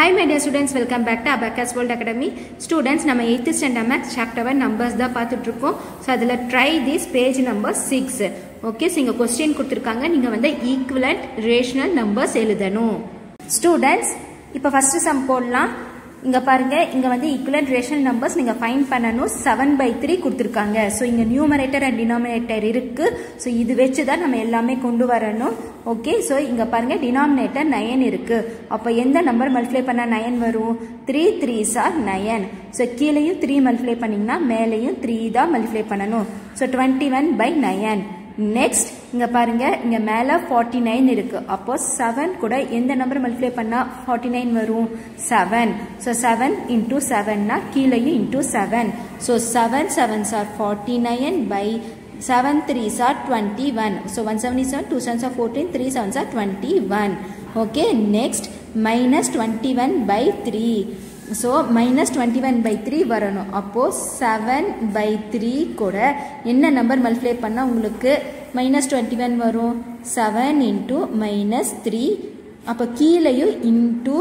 Hi my dear students welcome back to Abacus World Academy students நம்ம eighth standard maths chapter one numbers தான் பார்த்துட்டு இருக்கோம் so அதில் try this page number six okay so இங்கே question கொடுத்துருக்காங்க நீங்கள் வந்து ஈக்குவலண்ட் ரேஷனல் நம்பர்ஸ் எழுதணும் ஸ்டூடெண்ட்ஸ் இப்போ ஃபஸ்ட்டு சம் போடலாம் இங்க பாருங்க இங்க வந்து ஈக்குவலண்ட் ரேஷனல் நம்பர்ஸ் நீங்க ஃபைண்ட் பண்ணணும் செவன் பை த்ரீ கொடுத்துருக்காங்க ஸோ இங்க நியூமரேட்டர் அண்ட் டினாமினேட்டர் இருக்கு ஸோ இது வச்சு தான் நம்ம எல்லாமே கொண்டு வரணும் ஓகே ஸோ இங்க பாருங்க டினாமினேட்டர் நயன் இருக்கு அப்போ எந்த நம்பர் மல்டிப்ளை பண்ணா நயன் வரும் three three sir nine so கீழேயும் த்ரீ மல்டிப்ளை பண்ணீங்கன்னா மேலேயும் த்ரீ தான் மல்டிப்ளை பண்ணணும் so twenty one by nine next இங்க பாருங்க இங்க மேல ஃபார்ட்டி நைன் இருக்கு அப்போ செவன் கூட எந்த நம்பர் மல்டிப்ளை பண்ணா ஃபார்ட்டி நைன் வரும் செவன் ஸோ செவன் இன்டூ செவன்னா கீழேயும் into seven so seven seven sir forty nine by seven three sir twenty one so one seventy seven two seven sir fourteen three seven sir twenty one okay next minus twenty one by three so minus twenty one by three வரணும் அப்போது seven by three கூட என்ன number multiply பண்ணால் உங்களுக்கு minus twenty one வரும் seven into minus three அப்போ கீழேயும் into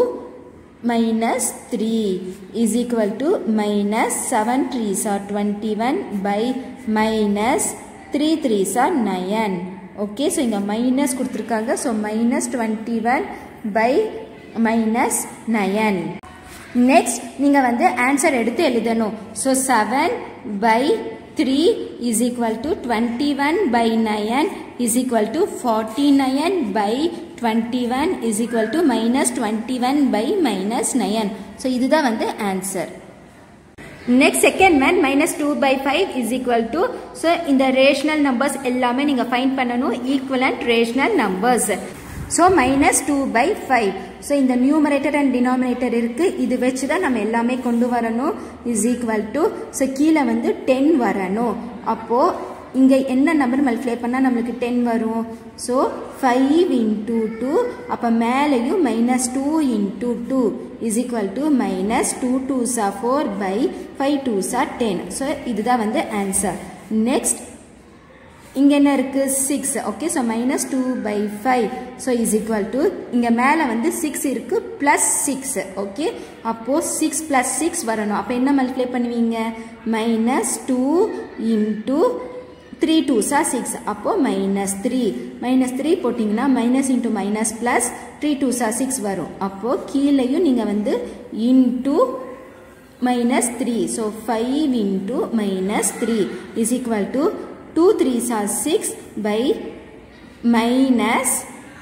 minus three is equal to minus seven threes are twenty one by minus three threes are nine okay so இங்கே minus கொடுத்துருக்காங்க so minus twenty one by minus nine next நீங்கள் வந்து answer எடுத்து எழுதணும் so seven by three is equal to twenty one by nine is equal to forty nine by twenty one is equal to minus twenty one by minus nine so இதுதான் வந்து answer next second man minus two by five is equal to so இந்த rational numbers எல்லாமே நீங்கள் find பண்ணணும் equivalent rational numbers so minus two by five so இந்த numerator and denominator இருக்கு இது வச்சு தான் நம்ம எல்லாமே கொண்டு வரணும் இஸ் ஈக்குவல் டு ஸோ கீழே வந்து டென் வரணும் அப்போது இங்கே என்ன நம்பர் மல்டிப்ளை பண்ணால் நம்மளுக்கு டென் வரும் ஸோ ஃபைவ் இன்டூ டூ அப்போ மேலேயும் minus two into two is equal to minus two two are four by five two are ten so இதுதான் வந்து ஆன்சர் நெக்ஸ்ட் இங்கே என்ன இருக்குது six okay so minus two by five so is equal to இங்கே மேலே வந்து six இருக்குது plus six okay அப்போது சிக்ஸ் ப்ளஸ் சிக்ஸ் வரணும் அப்போ என்ன மல்டிப்ளை பண்ணுவீங்க minus two into three two are six அப்போது மைனஸ் த்ரீ மைனஸ் த்ரீ போட்டிங்கன்னா minus into minus plus three two are six வரும் அப்போது கீழேயும் நீங்கள் வந்து into minus three so five into minus three is equal to 2 3s are 6 by minus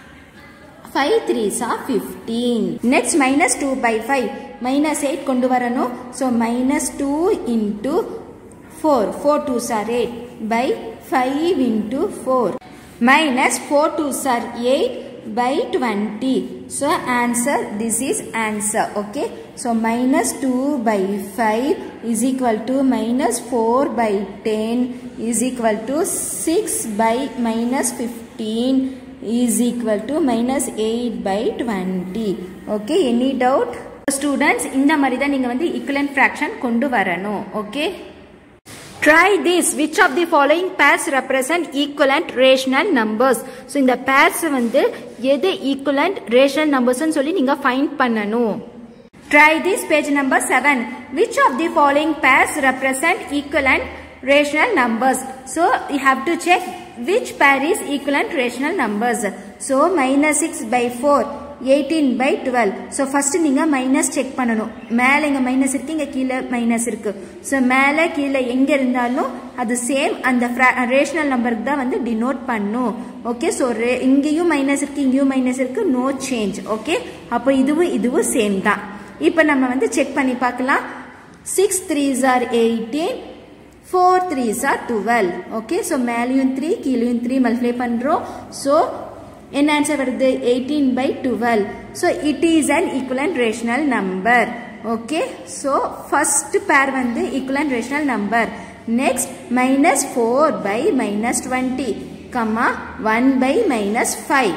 5 3s are 15. Next minus 2 by 5. Minus 8 கொண்டு வரணும். So minus 2 into 4. 4 2s are 8 by 5 into 4. Minus 4 2s are 8 by 20. So answer this is answer okay. So minus 2 by 5 is equal to minus 4 by 10 is equal to 6 by minus 15 is equal to minus 8 by 20. Okay any doubt? Students இந்த மாதிரி தான் நீங்கள் வந்து equivalent fraction கொண்டு வரணும் okay. Try this. Which of the following pairs represent equivalent rational numbers? So, இந்த pairs வந்து எது equivalent rational numbers சொல்லி நீங்க find பண்ணணும். Try this page number 7. Which of the following pairs represent equivalent rational numbers? So, you have to check which pair is equivalent rational numbers. So, minus 6 by 4. 18 by 12 so first நீங்கள் minus check பண்ணணும் மேலே இங்கே minus இருக்கு இங்கே கீழே minus இருக்கு so மேலே கீழே எங்கே இருந்தாலும் அது சேம் அந்த ரேஷனல் நம்பருக்கு தான் வந்து டினோட் பண்ணும் ஓகே ஸோ ரே இங்கேயும் மைனஸ் இருக்கு இங்கேயும் மைனஸ் இருக்கு நோ சேஞ்ச் ஓகே அப்போ இதுவும் இதுவும் சேம் தான் இப்போ நம்ம வந்து செக் பண்ணி பார்க்கலாம் six threes are eighteen four threes are twelve okay so மேலேயும் த்ரீ கீழேயும் த்ரீ மல்டிப்ளை பண்ணுறோம் ஸோ என்ன ஆன்சர் வருது eighteen by twelve so it is an equivalent rational number okay so first pair வந்து equivalent rational number next minus four by minus twenty comma one by minus five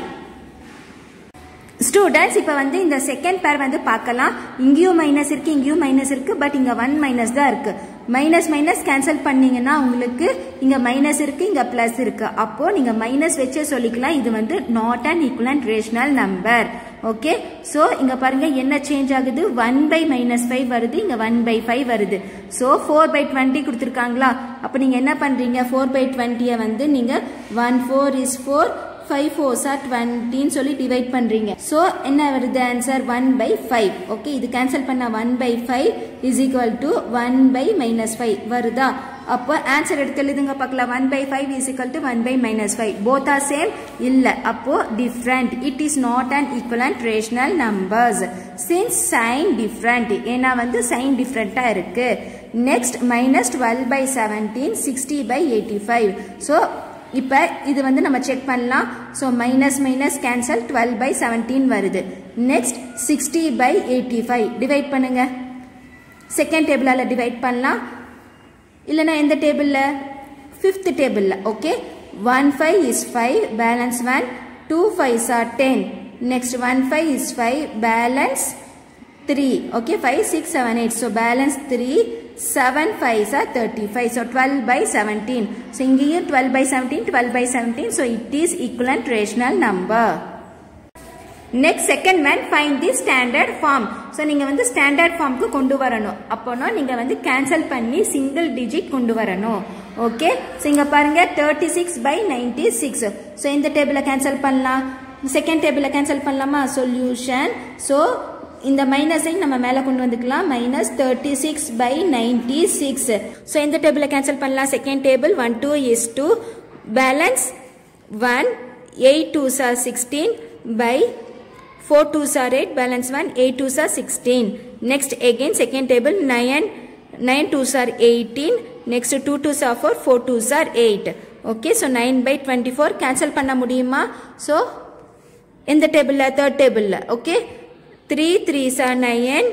students இப்போ வந்து இந்த second பேர் வந்து பார்க்கலாம் இங்கேயும் minus இருக்கு இங்கேயும் மைனஸ் இருக்கு பட் இங்க ஒன் மைனஸ் தான் இருக்கு மைனஸ் மைனஸ் கேன்சல் பண்ணீங்கன்னா உங்களுக்கு இங்க மைனஸ் இருக்கு இங்க பிளஸ் இருக்கு அப்போ நீங்க மைனஸ் வச்சே சொல்லிக்கலாம் இது வந்து not and equivalent rational number okay so இங்க பாருங்க என்ன சேஞ்ச் ஆகுது ஒன் பை மைனஸ் ஃபைவ் வருது இங்க ஒன் பை ஃபைவ் வருது ஸோ ஃபோர் பை டுவெண்ட்டி கொடுத்துருக்காங்களா அப்போ நீங்க என்ன பண்றீங்க ஃபோர் பை டுவெண்ட்டியை வந்து நீங்க one four is four five fours are டுவெண்ட்டின்னு சொல்லி டிவைட் பண்ணுறீங்க ஸோ என்ன வருது answer one by five okay இது கேன்சல் பண்ண one by five is equal to one by minus five வருதா அப்போ ஆன்சர் எடுத்து எழுதுங்க பார்க்கலாம் one by five is equal to one by minus five both are same இல்லை அப்போ different it is not an equivalent rational numbers since sign different ஏன்னா வந்து சைன் டிஃப்ரெண்ட்டாக இருக்கு next minus twelve by seventeen sixty by eighty five so இப்போ இது வந்து நம்ம செக் பண்ணலாம் so minus minus cancel twelve by seventeen வருது next sixty by eighty five divide பண்ணுங்க செகண்ட் டேபிளால் டிவைட் பண்ணலாம் இல்லைன்னா எந்த டேபிளில் ஃபிஃப்த் டேபிளில் okay one five is five balance one two fives are ten next one five is five balance three okay five six seven eight so balance three seven fives are thirty five so twelve by seventeen so இங்கேயும் twelve by seventeen twelve by seventeen so it is equivalent rational number next second one find the standard form so நீங்கள் வந்து standard ஃபார்முக்கு கொண்டு வரணும் அப்போனா நீங்கள் வந்து cancel பண்ணி சிங்கிள் டிஜிட் கொண்டு வரணும் ஓகே ஸோ இங்கே பாருங்க thirty six by ninety six so இந்த டேபிளை கேன்சல் பண்ணலாம் செகண்ட் டேபிளை கேன்சல் பண்ணலாமா சொல்யூஷன் ஸோ இந்த மைனஸை நம்ம மேலே கொண்டு வந்துக்கலாம் minus thirty six by ninety six so இந்த டேபிளை கேன்சல் பண்ணலாம் second table one two is two balance one eight two are sixteen by 4 2s are 8 balance 1 8 2s are 16 next again second table 9 9 2s are 18 next 2 2s are 4 4 2s are 8 okay so 9 by 24 cancel பண்ண முடியுமா so இந்த டேபிள்ல third டேபிள்ல okay 3 3s are 9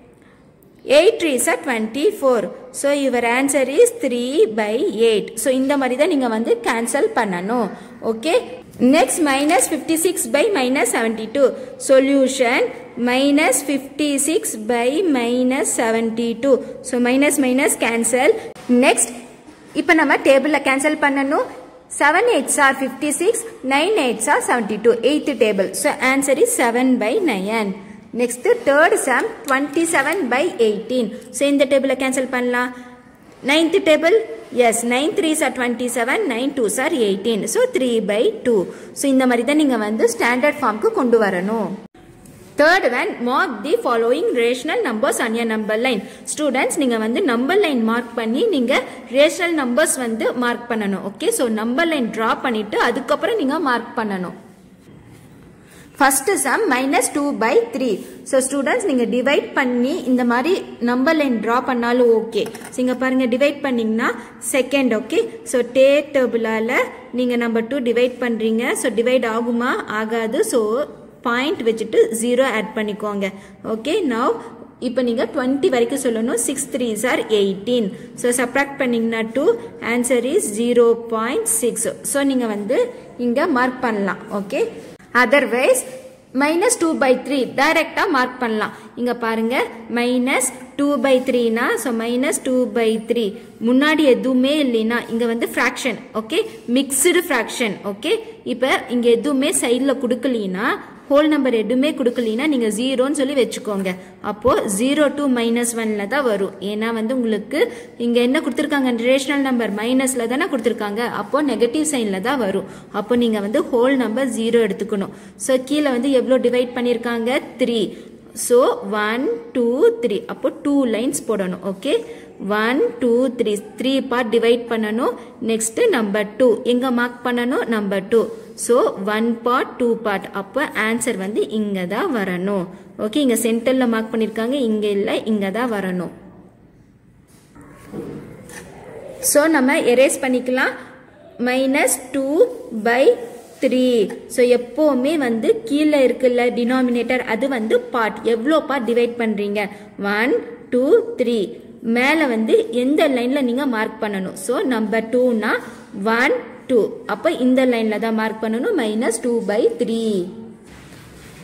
8 3s are 24 so your answer is 3 by 8 so இந்த மாதிரி தான் நீங்க வந்து cancel பண்ணணும் okay Next minus 56 by minus 72. Solution minus 56 by minus 72. So minus minus cancel. Next இப்போ நம்ம டேபிள்ல கேன்சல் பண்ணணும் seven eights are fifty six nine eights are seventy two eighth table so answer is seven by nine next third sum twenty seven by eighteen so இந்த டேபிளை cancel பண்ணலாம் ninth table yes 9 3s are 27 9 2s are 18 so 3 by 2 so இந்த மாதிரி தான் நீங்க வந்து standard ஃபார்முக்கு கொண்டு வரணும் third one mark the following rational numbers on your number line students நீங்க வந்து நம்பர் லைன் மார்க் பண்ணி நீங்க ரேஷனல் நம்பர்ஸ் வந்து மார்க் பண்ணணும் okay so number line draw பண்ணிட்டு அதுக்கப்புறம் நீங்க மார்க் பண்ணணும் first sum minus two by three so students நீங்கள் டிவைட் பண்ணி இந்த மாதிரி நம்பர் லைன் ட்ரா பண்ணாலும் ஓகே ஸோ இங்கே பாருங்கள் டிவைட் பண்ணிங்கன்னா செகண்ட் ஓகே ஸோ டே டேபிளால் நீங்கள் நம்பர் டூ டிவைட் பண்ணுறீங்க ஸோ டிவைட் ஆகுமா ஆகாது ஸோ பாயிண்ட் வச்சுட்டு ஜீரோ ஆட் பண்ணிக்கோங்க ஓகே நவ் இப்போ நீங்கள் டுவெண்ட்டி வரைக்கும் சொல்லணும் six three are eighteen so subtract பண்ணிங்கன்னா two answer is zero point six so நீங்கள் வந்து இங்கே மார்க் பண்ணலாம் okay otherwise minus two by three டைரக்டா மார்க் பண்ணலாம் இங்க பாருங்க மைனஸ் டூ பை த்ரீனா so minus two by three முன்னாடி எதுவுமே இல்லைன்னா இங்க வந்து fraction okay mixed fraction okay இப்போ இங்க எதுவுமே சைடில் கொடுக்கலனா ஹோல் நம்பர் எதுவுமே கொடுக்கலனா நீங்க ஜீரோன்னு சொல்லி வச்சுக்கோங்க அப்போ ஜீரோ டூ மைனஸ் ஒன்ல தான் வரும் ஏன்னா வந்து உங்களுக்கு இங்க என்ன கொடுத்துருக்காங்க ரேஷனல் நம்பர் மைனஸ்ல தானே கொடுத்துருக்காங்க அப்போ நெகட்டிவ் சைன்ல தான் வரும் அப்போ நீங்க வந்து ஹோல் நம்பர் ஜீரோ எடுத்துக்கணும் ஸோ கீழே வந்து எவ்வளோ டிவைட் பண்ணியிருக்காங்க three so one two three அப்போ டூ லைன்ஸ் போடணும் okay one two three three part divide பண்ணணும் நெக்ஸ்ட் நம்பர் டூ எங்க மார்க் பண்ணணும் number two so one part two part அப்போ ஆன்சர் வந்து இங்கே தான் வரணும் ஓகே இங்கே சென்டரில் மார்க் பண்ணியிருக்காங்க இங்கே இல்லை இங்கே தான் வரணும் ஸோ நம்ம எரேஸ் பண்ணிக்கலாம் minus two by three so எப்போவுமே வந்து கீழே இருக்குல்ல டினாமினேட்டர் அது வந்து பார்ட் எவ்வளோ பார்ட் டிவைட் பண்ணுறீங்க ஒன் டூ த்ரீ மேலே வந்து எந்த லைனில் நீங்கள் மார்க் பண்ணணும் ஸோ நம்பர் டூனா ஒன் டூ அப்போ இந்த லைனில் தான் மார்க் பண்ணணும் minus two by three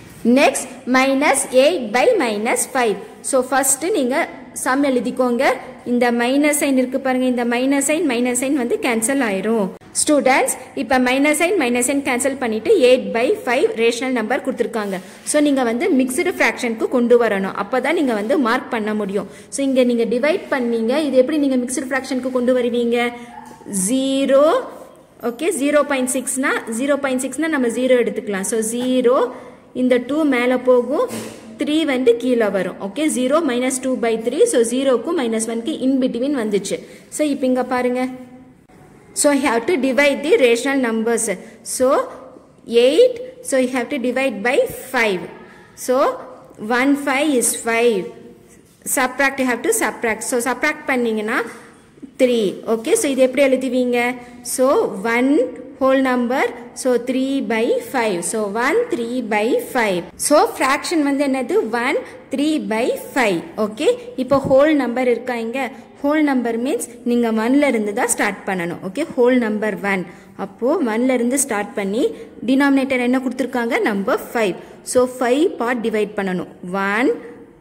next minus eight by minus five so first நீங்கள் சம் எழுதிக்கோங்க இந்த மைனஸ் சைன் இருக்கு பாருங்க இந்த மைனஸ் சைன் மைனஸ் சைன் வந்து கேன்சல் ஆயிரும் ஸ்டூடெண்ட்ஸ் இப்போ minus sign minus sign cancel பண்ணிட்டு eight by five rational number கொடுத்துருக்காங்க ஸோ நீங்கள் வந்து மிக்சடு ஃப்ராக்ஷனுக்கு கொண்டு வரணும் அப்போ தான் நீங்கள் வந்து மார்க் பண்ண முடியும் ஸோ இங்கே நீங்கள் டிவைட் பண்ணீங்க இது எப்படி நீங்கள் மிக்சடு ஃப்ராக்ஷனுக்கு கொண்டு வருவீங்க ஜீரோ ஓகே ஜீரோ பாயிண்ட் சிக்ஸ்னா ஜீரோ பாயிண்ட் சிக்ஸ்னா நம்ம ஜீரோ எடுத்துக்கலாம் ஸோ ஜீரோ இந்த டூ மேலே போகும் த்ரீ வந்து கீழே வரும் okay zero minus two by three so ஜீரோக்கும் மைனஸ் ஒன்க்கு இன் பிட்வீன் வந்துச்சு ஸோ இப்போ இங்கே பாருங்க so you have to divide the rational numbers so 8 so you have to divide by 5 so 1 5 is 5 subtract you have to subtract so subtract பண்ணீங்கன்னா 3 okay so இது எப்படி எழுதுவீங்க so 1 whole number so 3 by 5 so 1 3 by 5 so fraction வந்து என்னது 1 3 by 5 okay இப்போ whole number இருக்கா இங்க whole number means நீங்க 1ல இருந்து தான் ஸ்டார்ட் பண்ணணும் okay whole number 1 அப்போ 1ல இருந்து ஸ்டார்ட் பண்ணி denominator என்ன கொடுத்திருக்காங்க நம்பர் 5 so 5 பார்ட் டிவைட் பண்ணணும் 1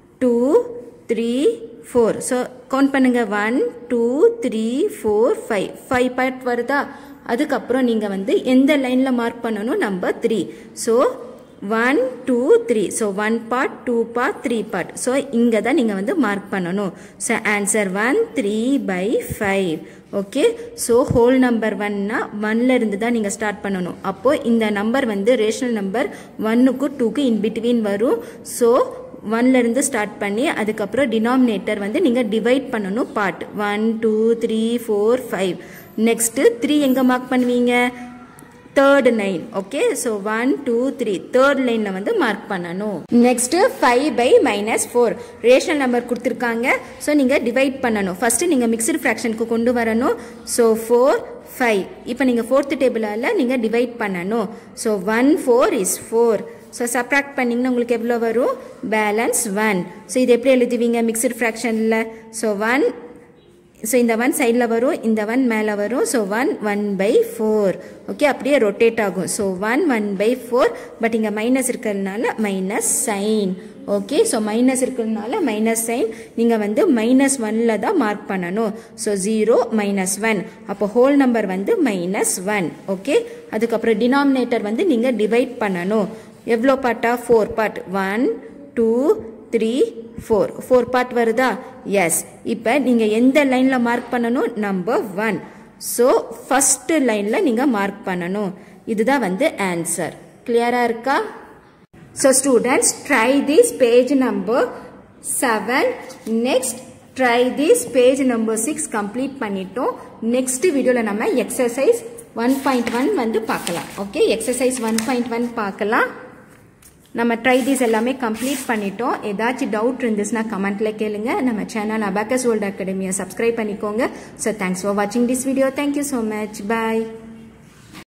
2 3 4 so கவுண்ட் பண்ணுங்க 1 2 3 4 5 5 பார்ட் வருதா அதுக்கப்புறம் நீங்கள் வந்து எந்த லைனில் மார்க் பண்ணணும் number three so one two three so one part two part three part so இங்கே தான் நீங்கள் வந்து மார்க் பண்ணணும் so answer one three by five okay so whole number ஒன்னா ஒன்ல இருந்து தான் நீங்கள் ஸ்டார்ட் பண்ணணும் அப்போது இந்த நம்பர் வந்து ரேஷனல் நம்பர் ஒன்னுக்கு டூக்கு இன் பிட்வீன் வரும் ஸோ ஒன்ல இருந்து ஸ்டார்ட் பண்ணி அதுக்கப்புறம் டினாமினேட்டர் வந்து நீங்கள் டிவைட் பண்ணணும் part one two three four five next three எங்கே மார்க் பண்ணுவீங்க third line okay so one two three third லைனில் வந்து மார்க் பண்ணணும் next five by minus four rational number கொடுத்துருக்காங்க ஸோ நீங்கள் டிவைட் பண்ணணும் ஃபஸ்ட்டு நீங்கள் மிக்சடு ஃப்ராக்ஷனுக்கு கொண்டு வரணும் ஸோ ஃபோர் ஃபைவ் இப்போ நீங்கள் ஃபோர்த்து டேபிளால் நீங்கள் டிவைட் பண்ணணும் so one four is four so subtract பண்ணிங்கன்னா உங்களுக்கு எவ்வளோ வரும் பேலன்ஸ் ஒன் ஸோ இது எப்படி எழுதுவீங்க மிக்சடு ஃப்ராக்ஷனில் ஸோ ஒன் ஸோ இந்த ஒன் சைடில் வரும் இந்த ஒன் மேலே வரும் so one one by four okay அப்படியே ரொட்டேட் ஆகும் so one one by four but இங்கே மைனஸ் இருக்கிறதுனால minus sign okay so minus இருக்கிறதுனால மைனஸ் சைன் நீங்கள் வந்து மைனஸ் ஒனில் தான் மார்க் பண்ணணும் ஸோ ஜீரோ மைனஸ் ஒன் அப்போ ஹோல் நம்பர் வந்து மைனஸ் ஒன் ஓகே அதுக்கப்புறம் டினாமினேட்டர் வந்து நீங்கள் டிவைட் பண்ணணும் எவ்வளோ பார்ட்டா four part one two three four four part வருதா எஸ் இப்போ நீங்கள் எந்த லைனில் மார்க் பண்ணணும் நம்பர் ஒன் ஸோ ஃபஸ்ட்டு லைனில் நீங்கள் மார்க் பண்ணணும் இதுதான் வந்து ஆன்சர் கிளியராக இருக்கா so students try this page number seven next try this page number six complete பண்ணிட்டோம் நெக்ஸ்ட் வீடியோவில் நம்ம எக்ஸசைஸ் ஒன் பாயிண்ட் ஒன் வந்து பார்க்கலாம் okay exercise one point one பார்க்கலாம் நம்ம ட்ரை தீஸ் எல்லாமே கம்ப்ளீட் பண்ணிட்டோம் ஏதாச்சும் டவுட் இருந்துச்சுன்னா கமெண்ட்ல கேளுங்க நம்ம சேனல் அபாக்கஸ் வேர்ல்ட் அகாடமியை சப்ஸ்கிரைப் பண்ணிக்கோங்க ஸோ தேங்க்ஸ் ஃபார் வாட்சிங் this video thank you so much bye